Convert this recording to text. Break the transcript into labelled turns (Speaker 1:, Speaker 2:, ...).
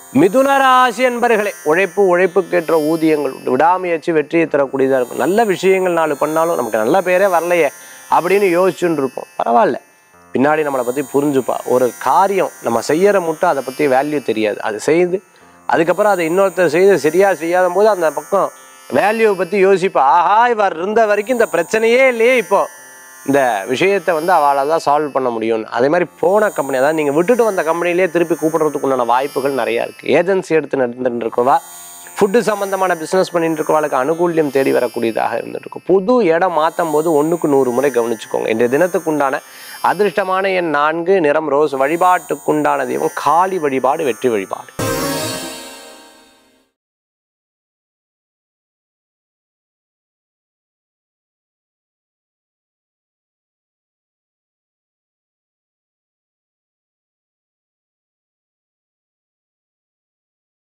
Speaker 1: மிதுன ராசி என்பர்களே உழைப்பு உழைப்புக்கேற்ற ஊதியங்கள் உண்டு விடாமுயற்சி வெற்றியை தரக்கூடியதாக இருக்கும் நல்ல விஷயங்கள் நாலு பண்ணாலும் நமக்கு நல்ல பேரே வரலையே அப்படின்னு யோசிச்சுட்டு இருப்போம் பரவாயில்ல பின்னாடி நம்மளை பற்றி புரிஞ்சுப்பா ஒரு காரியம் நம்ம செய்யற மட்டும் அதை பற்றி வேல்யூ தெரியாது அது செய்து அதுக்கப்புறம் அதை இன்னொருத்தர் செய்து சரியாக செய்யாத போது அந்த பக்கம் வேல்யூவை பற்றி யோசிப்பா ஆஹா இவர் இருந்த வரைக்கும் இந்த பிரச்சனையே இல்லையே இப்போ இந்த விஷயத்தை வந்து அவளால் தான் சால்வ் பண்ண முடியும் அதே மாதிரி போன கம்பெனி அதாவது நீங்கள் விட்டுட்டு வந்த கம்பெனிலே திருப்பி கூப்பிடுறதுக்கு உண்டான வாய்ப்புகள் நிறையா இருக்குது ஏஜென்சி எடுத்து நடந்துட்டு இருக்கவா ஃபுட்டு சம்மந்தமான பிஸ்னஸ் பண்ணிட்டு இருக்கவாளுக்கு அனுகூல்யம் தேடி வரக்கூடியதாக இருந்துட்டு இருக்கும் புது இடம் மாற்றும் போது ஒன்றுக்கு நூறு முறை கவனிச்சுக்கோங்க இன்றைய தினத்துக்குண்டான அதிர்ஷ்டமான எண் நான்கு நிறம் ரோஸ் வழிபாட்டுக்குண்டான தெய்வம் காளி வழிபாடு வெற்றி வழிபாடு